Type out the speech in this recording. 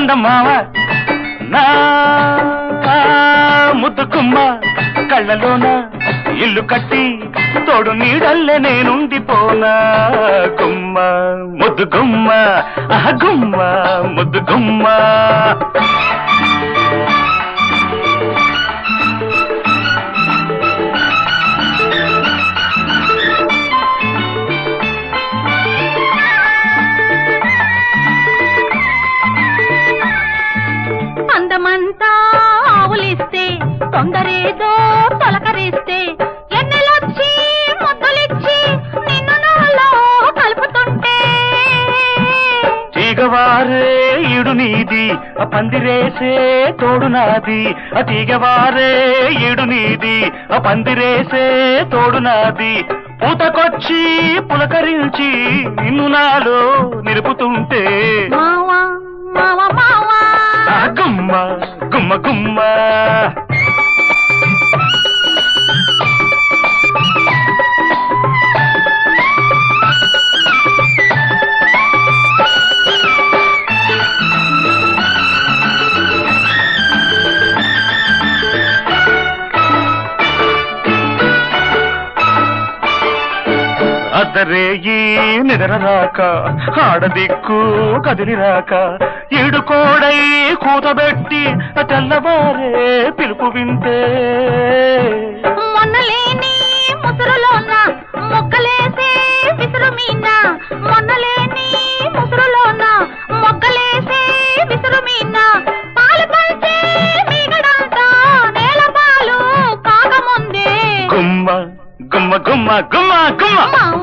చందమామ నా ముద్దు కుమ్మ కళ్ళలోన ఇల్లు కట్టి తోడు నీడల్లే నేనుండిపోనా గుమ్మ ముద్దు గుమ్మ అహ గుమ్మ ముద్దు గుమ్మ అందమంతా ఆవులిస్తే తొందరేదో తొలకరిస్తే ఎన్నెలొచ్చి ముద్దులిచ్చి నిన్ను నాలో కలుపుతుంటే తీగవారే ఈడు నీది ఆ పందిరేసే తోడు నాది ఆ తీగవారే ఈడు నీది ఆ పందిరేసే తోడు నాది పూతకొచ్చి పులకరించి నిన్ను నాలో నిలుపుతుంటే మావా మావా మావా ఆ గుమ్మ గుమ్మ గుమ్మ అద్దరే ఈ నిద్రరాక ఆడదిక్కు కదిలిరాక ఈడుకోడై కూతబెట్టి తెల్లవారే పిలుపు వింటే మొన్నలేని ముసురులోన మొగ్గలేసే విసురు మీన మొన్నలేని ముసురులోన మొగ్గలేసే విసురు మీన పాలు పంచే మీగడంతా నేల పాలు కాకముందే గుమ్మ గుమ్మ గుమ్మ గుమ్మ గుమ్మ మావ